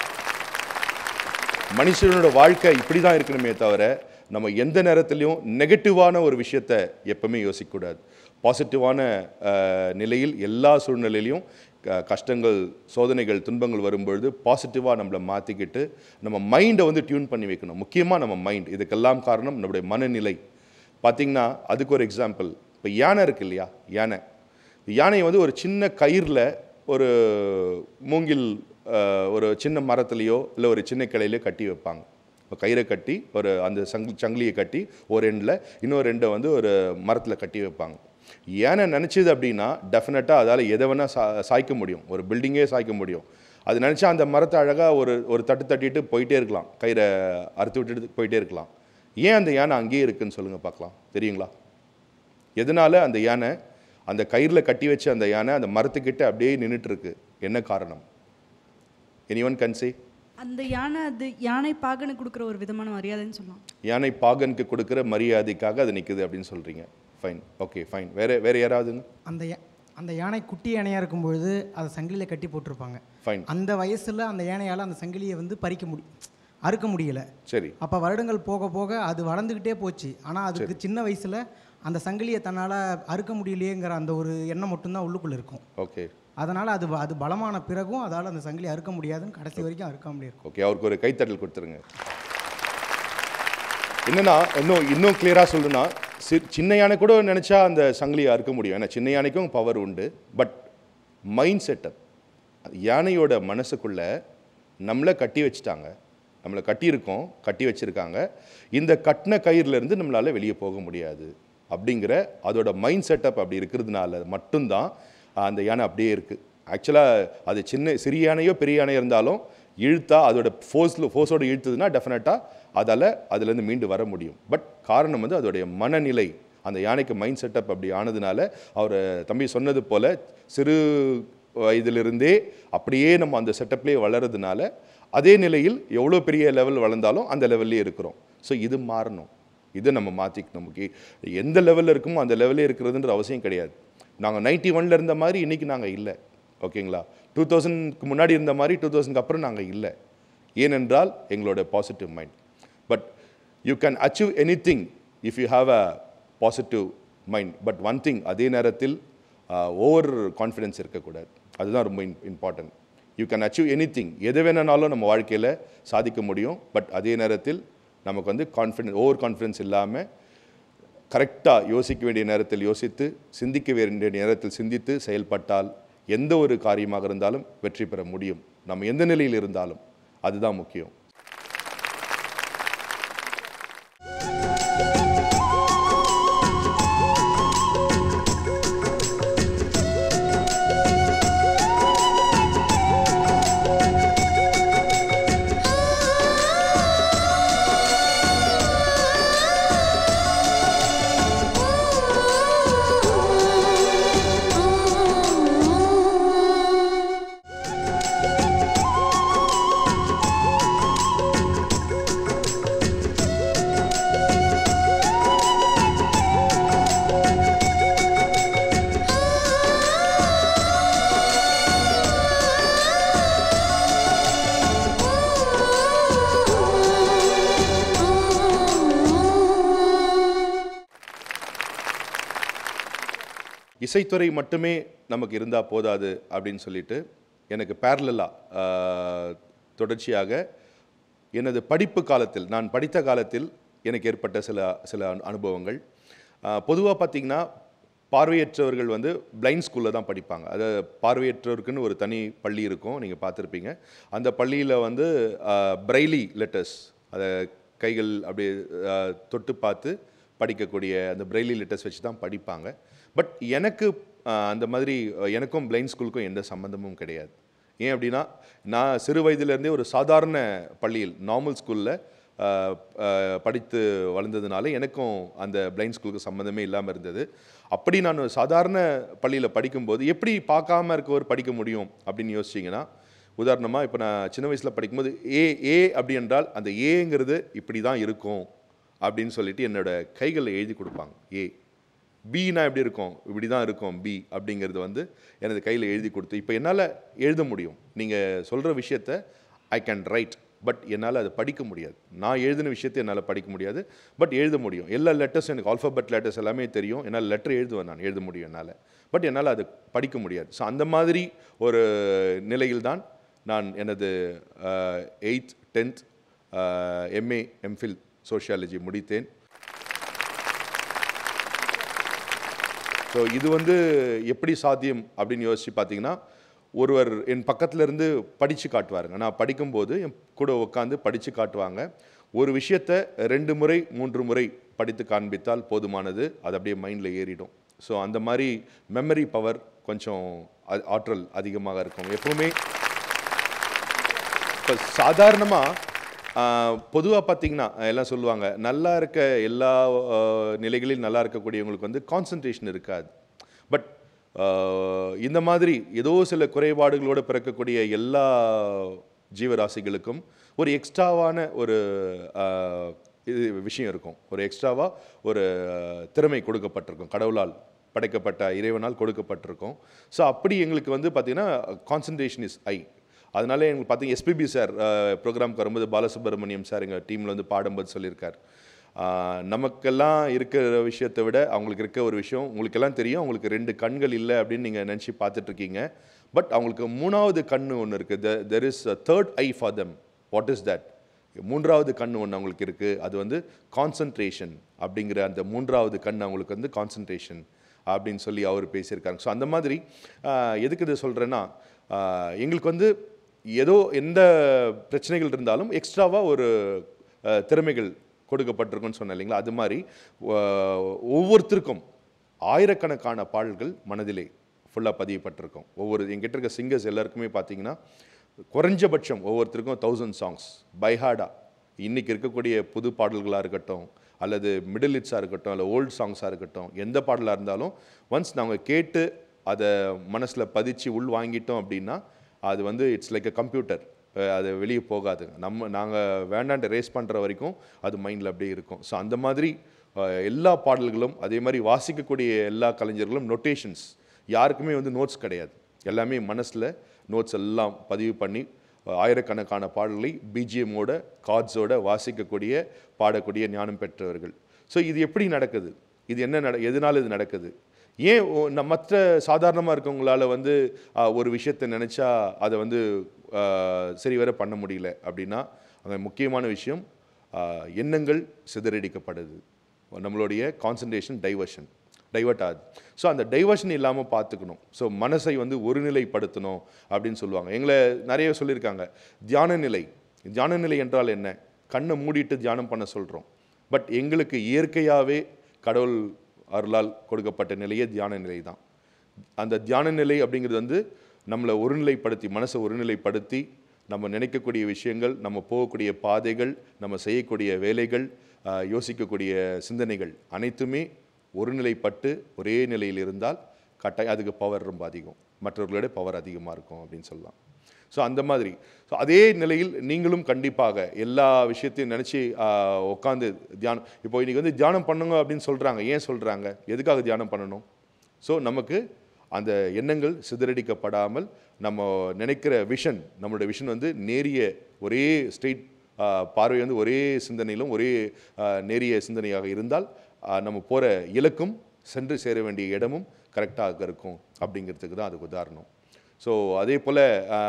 மனுஷனோட வாழ்க்கை இப்படி தான் இருக்கணுமே தவிர நம்ம எந்த நேரத்துலையும் நெகட்டிவான ஒரு விஷயத்த எப்பவுமே யோசிக்கக்கூடாது பாசிட்டிவான அஹ், நிலையில் எல்லா சூழ்நிலையிலையும் க- கஷ்டங்கள் சோதனைகள் துன்பங்கள் வரும்பொழுது பாசிட்டிவாக நம்மளை மாற்றிக்கிட்டு நம்ம மைண்டை வந்து டியூன் பண்ணி வைக்கணும் முக்கியமாக நம்ம மைண்ட் இதுக்கெல்லாம் காரணம் நம்முடைய மனநிலை பார்த்தீங்கன்னா அதுக்கு ஒரு எக்ஸாம்பிள் இப்போ யானை இருக்கு இல்லையா யானை யானையை வந்து ஒரு சின்ன கயிறில் ஒரு மூங்கில் அஹ், ஒரு சின்ன மரத்துலேயோ இல்லை ஒரு சின்ன கிளையிலையோ கட்டி வைப்பாங்க இப்போ கயிறை கட்டி ஒரு அந்த சங்கிலி சங்கிலியை கட்டி ஒரு எண்டில் இன்னொரு ரெண்டை வந்து ஒரு மரத்தில் கட்டி வைப்பாங்க யானை நினச்சிது அப்படின்னா டெஃபினட்டாக அதால் எதை வேணால் சா சாய்க்க முடியும் ஒரு பில்டிங்கே சாய்க்க முடியும் அது நினச்சா அந்த மரத்தை அழகாக ஒரு ஒரு தட்டு தட்டிட்டு போயிட்டே இருக்கலாம் கயிறை அறுத்து விட்டுட்டு போயிட்டே இருக்கலாம் ஏன் அந்த யானை அங்கேயே இருக்குன்னு சொல்லுங்கள் பார்க்கலாம் தெரியுங்களா எதனால அந்த யானை அந்த கயிறில் கட்டி வச்ச அந்த யானை அந்த மரத்துக்கிட்ட அப்படியே நின்றுட்டு இருக்கு என்ன காரணம் எனிவன் கன்சி அந்த யானை அது யானை பாகனுக்கு கொடுக்குற ஒரு விதமான மரியாதைன்னு சொல்லலாம் யானை பாகனுக்கு கொடுக்குற மரியாதைக்காக அது நிற்குது அப்படின்னு சொல்கிறீங்க ஃபைன் ஓகே ஃபைன் வேற வேற யாராவதுங்க அந்த யா- அந்த யானை குட்டி யானையாக இருக்கும்பொழுது அதை சங்கிலியில் கட்டி போட்டிருப்பாங்க ஃபைன் அந்த வயசில் அந்த யானையால் அந்த சங்கிலியை வந்து பறிக்க முடி அறுக்க முடியல சரி அப்போ வருடங்கள் போக போக அது வளர்ந்துக்கிட்டே போச்சு ஆனால் அதுக்கு சின்ன வயசில் அந்த சங்கிலியை தன்னால் அறுக்க முடியலையேங்கிற அந்த ஒரு எண்ணம் மட்டும்தான் உள்ளுக்குள்ளே இருக்கும் ஓகே அதனால் அது வ- அது பலமான பிறகும் அதால் அந்த சங்கிலி அறுக்க முடியாதுன்னு கடைசி வரைக்கும் அறுக்காமலே இருக்கும் ஓகே அவருக்கு ஒரு கைத்தட்டல் கொடுத்துருங்க என்னன்னா இன்னும் இன்னும் கிளியராக சொல்லணும்னா சி சின்ன யானை கூட நினச்சா அந்த சங்கிலியை அறுக்க முடியும் ஏன்னா சின்ன யானைக்கும் பவர் உண்டு பட் மைண்ட் செட்டப் யானையோட மனசுக்குள்ள நம்மளை கட்டி வச்சுட்டாங்க நம்மளை கட்டியிருக்கோம் கட்டி வச்சுருக்காங்க இந்த கட்டின கயிறுலேருந்து நம்மளால் வெளியே போக முடியாது அப்படிங்கிற அதோட மைண்ட் செட்டப் அப்படி இருக்கிறதுனால மட்டும்தான் அந்த யானை அப்படியே இருக்குது ஆக்சுவலாக அது சின்ன சிறிய யானையோ பெரிய யானையோ இருந்தாலும் இழுத்தா அதோட ஃபோர்ஸில் ஃபோர்ஸோடு இழுத்ததுன்னா டெஃபினட்டாக அதால் அதுலேருந்து மீண்டு வர முடியும் பட் காரணம் வந்து அதோடைய மனநிலை அந்த யானைக்கு மைண்ட் செட்டப் அப்படி ஆனதுனால அவர் தம்பி சொன்னது போல் சிறு வயதிலிருந்தே அப்படியே நம்ம அந்த செட்டப்லேயே வளர்றதுனால அதே நிலையில் எவ்வளோ பெரிய லெவல் வளர்ந்தாலும் அந்த லெவல்லே இருக்கிறோம் ஸோ இது மாறணும் இதை நம்ம மாற்றிக்கணும் நமக்கு எந்த லெவலில் இருக்குமோ அந்த லெவலே இருக்கிறதுன்ற அவசியம் கிடையாது நாங்கள் நைன்ட்டி ஒனில் இருந்த மாதிரி இன்றைக்கி நாங்கள் இல்லை ஓகேங்களா டூ தௌசண்ட்க்கு முன்னாடி இருந்த மாதிரி டூ தௌசண்ட்க்கு அப்புறம் நாங்கள் இல்லை ஏனென்றால் எங்களோட positive mind but you can achieve anything if you have a positive mind but one thing அதே நேரத்தில் ஓவர் கான்ஃபிடென்ஸ் இருக்கக்கூடாது அதுதான் ரொம்ப important you can achieve anything எது வேணுனாலும் நம்ம வாழ்க்கையில் சாதிக்க முடியும் பட் அதே நேரத்தில் நமக்கு வந்து கான்ஃபிடென்ஸ் ஓவர் கான்ஃபிடென்ஸ் இல்லாமல் கரெக்டாக யோசிக்க வேண்டிய நேரத்தில் யோசித்து சிந்திக்க வேண்டிய நேரத்தில் சிந்தித்து செயல்பட்டால் எந்த ஒரு காரியமாக இருந்தாலும் வெற்றி பெற முடியும் நம்ம எந்த நிலையில் இருந்தாலும் அதுதான் முக்கியம் இசைத்துறை மட்டுமே நமக்கு இருந்தால் போதாது அப்படின்னு சொல்லிட்டு எனக்கு பேரலாக தொடர்ச்சியாக எனது படிப்பு காலத்தில் நான் படித்த காலத்தில் எனக்கு ஏற்பட்ட சில சில அனு- அனுபவங்கள் பொதுவாக பார்த்தீங்கன்னா பார்வையற்றவர்கள் வந்து பிளைண்ட் ஸ்கூலில் தான் படிப்பாங்க அது பார்வையற்றவருக்குன்னு ஒரு தனி பள்ளி இருக்கும் நீங்கள் பார்த்துருப்பீங்க அந்த பள்ளியில் வந்து பிரைலி லெட்டர்ஸ் அதை கைகள் அப்படியே அஹ், தொட்டு பார்த்து படிக்கக்கூடிய அந்த பிரெய்லி லெட்டர்ஸ் வச்சு தான் படிப்பாங்க பட் எனக்கு ஆஹ், அந்த மாதிரி அஹ், எனக்கும் பிளைண்ட் ஸ்கூலுக்கும் எந்த சம்மந்தமும் கிடையாது ஏன் அப்படின்னா நான் சிறு வயதிலேருந்தே ஒரு சாதாரண பள்ளியில் நார்மல் ஸ்கூலில் படித்து வளர்ந்ததுனால எனக்கும் அந்த பிளைண்ட் ஸ்கூலுக்கு சம்மந்தமே இல்லாமல் இருந்தது அப்படி நான் ஒரு சாதாரண பள்ளியில் படிக்கும்போது எப்படி பார்க்காம இருக்கவர் படிக்க முடியும் அப்படின்னு யோசிச்சிங்கன்னா உதாரணமாக இப்போ நான் சின்ன வயசில் படிக்கும்போது ஏ ஏ அப்படி என்றால் அந்த ஏங்கிறது இப்படி தான் இருக்கும் அப்படின்னு சொல்லிட்டு என்னோட கைகளில் எழுதி கொடுப்பாங்க ஏ பினா எப்படி இருக்கும் இப்படி தான் இருக்கும் பி அப்படிங்கிறது வந்து எனது கையில் எழுதி கொடுத்து இப்போ என்னால் எழுத முடியும் நீங்கள் சொல்கிற விஷயத்த ஐ கேன் ரைட் பட் என்னால் அதை படிக்க முடியாது நான் எழுதின விஷயத்தை என்னால் படிக்க முடியாது பட் எழுத முடியும் எல்லா லெட்டர்ஸும் எனக்கு ஆல்ஃபபெட் லெட்டர்ஸ் எல்லாமே தெரியும் என்னால் லெட்டர் எழுதுவேன் நான் எழுத முடியும் என்னால் பட் என்னால் அதை படிக்க முடியாது ஸோ அந்த மாதிரி ஒரு நிலையில்தான் நான் எனது eighth tenth MA MPhil sociology முடித்தேன் ஸோ இது வந்து எப்படி சாத்தியம் அப்படின்னு யோசிச்சு பார்த்தீங்கன்னா ஒருவர் என் பக்கத்துல இருந்து படித்து காட்டுவாருங்க நான் படிக்கும்போது என் கூட உட்காந்து படித்து காட்டுவாங்க ஒரு விஷயத்தை ரெண்டு முறை மூன்று முறை படித்து காண்பித்தால் போதுமானது அது அப்படியே மைண்டில் ஏறிடும் ஸோ அந்த மாதிரி மெமரி பவர் கொஞ்சம் ஆ- ஆற்றல் அதிகமாக இருக்கும் எப்பவுமே இப்போ சாதாரணமாக பொதுவாக பார்த்தீங்கன்னா எல்லாம் சொல்லுவாங்க நல்லா இருக்க எல்லா ஆஹ், நிலைகளிலும் நல்லா இருக்கக்கூடியவங்களுக்கு வந்து கான்சன்ட்ரேஷன் இருக்காது பட் இந்த மாதிரி ஏதோ சில குறைபாடுகளோடு பிறக்கக்கூடிய எல்லா ஜீவராசிகளுக்கும் ஒரு எக்ஸ்ட்ராவான ஒரு ஆஹ், இது விஷயம் இருக்கும் ஒரு எக்ஸ்ட்ராவாக ஒரு ஆஹ், திறமை கொடுக்கப்பட்டிருக்கும் கடவுளால் படைக்கப்பட்ட இறைவனால் கொடுக்கப்பட்டிருக்கும் ஸோ அப்படி எங்களுக்கு வந்து பார்த்திங்கன்னா கான்சன்ட்ரேஷன் இஸ் ஐ அதனால எங்களுக்கு பார்த்தீங்க எஸ்பிபி சார் ப்ரோக்ராம்க்கு வரும்போது பாலசுப்ரமணியம் சார் எங்கள் டீமில் வந்து பாடும்போது சொல்லியிருக்கார் ஆஹ், நமக்கெல்லாம் இருக்கிற விஷயத்தை விட அவங்களுக்கு இருக்க ஒரு விஷயம் உங்களுக்கெல்லாம் தெரியும் அவங்களுக்கு ரெண்டு கண்கள் இல்லை அப்படின்னு நீங்கள் நினச்சி பார்த்துட்ருக்கீங்க பட் அவங்களுக்கு மூணாவது கண்ணு ஒன்று இருக்குது there is a third eye for them what is that மூன்றாவது கண் ஒன்று அவங்களுக்கு இருக்குது அது வந்து கான்சன்ட்ரேஷன் அப்படிங்கிற அந்த மூன்றாவது கண் அவங்களுக்கு வந்து கான்சன்ட்ரேஷன் அப்படின்னு சொல்லி அவர் பேசியிருக்காங்க ஸோ அந்த மாதிரி ஆஹ், எதுக்கு இதை சொல்கிறேன்னா எங்களுக்கு வந்து ஏதோ எந்த பிரச்சனைகள் இருந்தாலும் எக்ஸ்ட்ராவாக ஒரு ஆஹ், திறமைகள் கொடுக்கப்பட்டிருக்குன்னு சொன்னேன் இல்லைங்களா அது மாதிரி ஆஹ், ஒவ்வொருத்தருக்கும் ஆயிரக்கணக்கான பாடல்கள் மனதிலே ஃபுல்லாக பதியப்பட்டிருக்கும் ஒவ்வொரு எங்கிட்ட இருக்க சிங்கர்ஸ் எல்லாருக்குமே பார்த்தீங்கன்னா குறைஞ்சபட்சம் ஒவ்வொருத்தருக்கும் தௌசண்ட் சாங்ஸ் பைஹாடா இன்னைக்கு இருக்கக்கூடிய புது பாடல்களாக இருக்கட்டும் அல்லது மிடில் ஹிட்ஸாக இருக்கட்டும் அல்ல ஓல்டு சாங்ஸாக இருக்கட்டும் எந்த பாடலாக இருந்தாலும் ஒன்ஸ் நாங்கள் கேட்டு அதை மனசில் பதிச்சு உள் வாங்கிட்டோம் அப்படின்னா அது வந்து இட்ஸ் லைக் அ கம்ப்யூட்டர் அது வெளியே போகாதுங்க நம்ம நாங்கள் வேண்டான்ட்டு ரேஸ் பண்ணுற வரைக்கும் அது மைண்டில் அப்படியே இருக்கும் ஸோ அந்த மாதிரி அஹ், எல்லா பாடல்களும் அதே மாதிரி வாசிக்கக்கூடிய எல்லா கலைஞர்களும் நொட்டேஷன்ஸ் யாருக்குமே வந்து நோட்ஸ் கிடையாது எல்லாமே மனசில் நோட்ஸ் எல்லாம் பதிவு பண்ணி அஹ், ஆயிரக்கணக்கான பாடல்களை பிஜிஎம்மோட கார்ட்ஸோட வாசிக்கக்கூடிய பாடக்கூடிய ஞானம் பெற்றவர்கள் ஸோ இது எப்படி நடக்குது இது என்ன நட எதனால் இது நடக்குது ஏன் ஒ- நம் மற்ற சாதாரணமாக இருக்கவங்களால வந்து அஹ், ஒரு விஷயத்தை நினச்சா அதை வந்து அஹ், சரிவர பண்ண முடியல அப்படின்னா அங்கே முக்கியமான விஷயம் அஹ், எண்ணங்கள் சிதறடிக்கப்படுது நம்மளுடைய கான்சன்ட்ரேஷன் டைவர்ஷன் டைவர்ட் ஆகுது ஸோ அந்த டைவர்ஷன் இல்லாமல் பார்த்துக்கணும் ஸோ மனசை வந்து ஒருநிலைப்படுத்தணும் அப்படின்னு சொல்லுவாங்க எங்களை நிறைய சொல்லியிருக்காங்க தியான நிலை தியான நிலை என்றால் என்ன கண்ணை மூடிட்டு தியானம் பண்ண சொல்கிறோம் பட் எங்களுக்கு இயற்கையாகவே கடவுள் அருளால் கொடுக்கப்பட்ட நிலையே தியான நிலை தான் அந்த தியான நிலை அப்படிங்கிறது வந்து நம்மளை ஒருநிலைப்படுத்தி மனசை ஒருநிலைப்படுத்தி நம்ம நினைக்கக்கூடிய விஷயங்கள் நம்ம போகக்கூடிய பாதைகள் நம்ம செய்யக்கூடிய வேலைகள் ஆஹ், யோசிக்கக்கூடிய சிந்தனைகள் அனைத்துமே ஒருநிலைப்பட்டு ஒரே நிலையில் இருந்தால் கட்டாயம் அதுக்கு பவர் ரொம்ப அதிகம் மற்றவர்களோட பவர் அதிகமாக இருக்கும் அப்படின்னு சொல்லலாம் ஸோ அந்த மாதிரி ஸோ அதே நிலையில் நீங்களும் கண்டிப்பாக எல்லா விஷயத்தையும் நினச்சி உட்காந்து தியானம் இப்போ இன்னைக்கு வந்து தியானம் பண்ணுங்க அப்படின்னு சொல்கிறாங்க ஏன் சொல்கிறாங்க எதுக்காக தியானம் பண்ணணும் ஸோ நமக்கு அந்த எண்ணங்கள் சிதறடிக்கப்படாமல் நம்ம நினைக்கிற விஷன் நம்மளோட விஷன் வந்து நேரிய ஒரே ஸ்ட்ரெயிட் பார்வை வந்து ஒரே சிந்தனையிலும் ஒரே ஆஹ், நேரிய சிந்தனையாக இருந்தால் ஆஹ், நம்ம போகிற இலக்கும் சென்று சேர வேண்டிய இடமும் கரெக்டாக இருக்கும் அப்படிங்கிறதுக்கு தான் அதுக்கு உதாரணம் ஸோ அதே போல்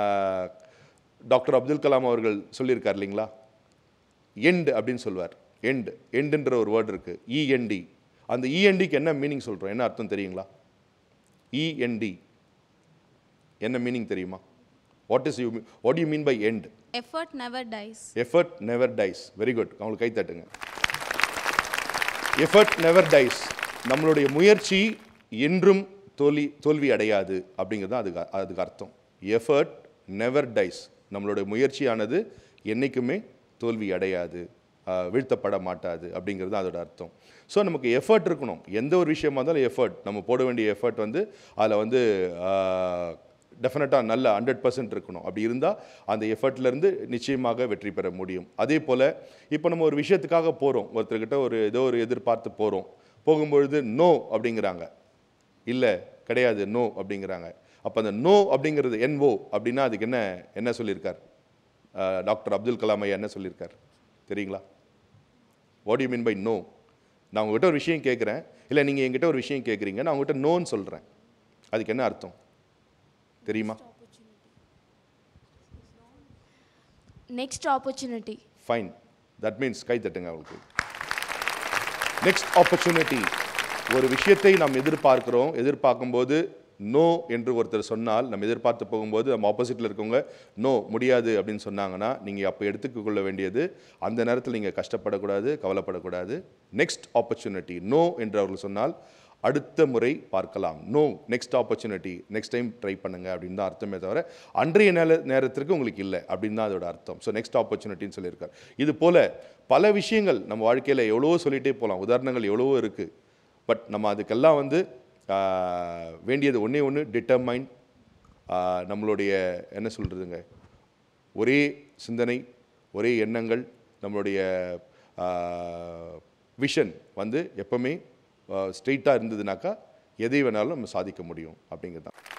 டாக்டர் அப்துல் கலாம் அவர்கள் சொல்லியிருக்கார் இல்லைங்களா எண்ட் அப்படின்னு சொல்வார் எண்ட் எண்டுன்ற ஒரு வேர்டு இருக்குது இஎன்டி அந்த இஎன்டிக்கு என்ன மீனிங் சொல்கிறோம் என்ன அர்த்தம் தெரியுங்களா இஎன்டி என்ன மீனிங் தெரியுமா what is you what you mean by end Effort never dies. Effort never dies very good அவங்களுக்கு கை தட்டுங்க எஃபர்ட் நெவர் டைஸ் நம்மளுடைய முயற்சி என்றும் தோல்வி தோல்வி அடையாது அப்படிங்கிறது தான் அதுக்கு அதுக்கு அர்த்தம் எஃபர்ட் நெவர் டைஸ் நம்மளுடைய முயற்சியானது என்றைக்குமே தோல்வி அடையாது ஆஹ், வீழ்த்தப்பட மாட்டாது அப்படிங்கிறது தான் அதோட அர்த்தம் ஸோ நமக்கு எஃபர்ட் இருக்கணும் எந்த ஒரு விஷயமா இருந்தாலும் எஃபர்ட் நம்ம போட வேண்டிய எஃபர்ட் வந்து அதில் வந்து டெஃபினட்டாக நல்ல ஹண்ட்ரட் பர்சன்ட் இருக்கணும் அப்படி இருந்தால் அந்த எஃபர்ட்லேருந்து நிச்சயமாக வெற்றி பெற முடியும் அதே போல் இப்போ நம்ம ஒரு விஷயத்துக்காக போகிறோம் ஒருத்தர்கிட்ட ஒரு ஏதோ ஒரு எதிர்பார்த்து போகிறோம் போகும்பொழுது நோ அப்படிங்கிறாங்க இல்லை கிடையாது நோ அப்படிங்கிறாங்க அப்போ அந்த நோ அப்படிங்கிறது என்ஓ அப்படின்னா அதுக்கு என்ன என்ன சொல்லியிருக்கார் அஹ், டாக்டர் அப்துல் கலாம் ஐயா என்ன சொல்லியிருக்கார் தெரியுங்களா what you mean by no நான் உங்ககிட்ட ஒரு விஷயம் கேட்குறேன் இல்லை நீங்கள் என்கிட்ட ஒரு விஷயம் கேட்குறீங்க நான் உங்ககிட்ட நோன்னு சொல்கிறேன் அதுக்கு என்ன அர்த்தம் தெரியுமா next opportunity fine that means கை தட்டுங்க அவங்களுக்கு நெக்ஸ்ட் ஆப்பர்ச்சுனிட்டி ஒரு விஷயத்தை நாம் எதிர்பார்க்கிறோம் எதிர்பார்க்கும்போது நோ என்று ஒருத்தர் சொன்னால் நம்ம எதிர்பார்த்து போகும்போது நம்ம ஆப்போசிட்டில் இருக்கவங்க நோ முடியாது அப்படின்னு சொன்னாங்கன்னா நீங்கள் அப்போ எடுத்துக்க கொள்ள வேண்டியது அந்த நேரத்தில் நீங்கள் கஷ்டப்படக்கூடாது கவலைப்படக்கூடாது நெக்ஸ்ட் ஆப்பர்ச்சுனிட்டி நோ என்று அவர்கள் சொன்னால் அடுத்த முறை பார்க்கலாம் no next opportunity next time try பண்ணுங்க அப்படின்னு தான் அர்த்தமே தவிர அன்றைய நேர நேரத்திற்கு உங்களுக்கு இல்லை அப்படின்னு தான் அதோட அர்த்தம் ஸோ நெக்ஸ்ட் ஆப்பர்ச்சுனிட்டின்னு சொல்லியிருக்கார் இது போல பல விஷயங்கள் நம்ம வாழ்க்கையில் எவ்வளவோ சொல்லிகிட்டே போகலாம் உதாரணங்கள் எவ்வளவோ இருக்குது பட் நம்ம அதுக்கெல்லாம் வந்து ஆஹ், வேண்டியது ஒன்றே ஒன்று டிட்டர்மைன் நம்மளுடைய என்ன சொல்கிறதுங்க ஒரே சிந்தனை ஒரே எண்ணங்கள் நம்மளுடைய விஷன் வந்து எப்பவுமே ஸ்ட்ரெயிட்டாக இருந்ததுனாக்கா எதை வேணாலும் நம்ம சாதிக்க முடியும் அப்படிங்கிறது தான்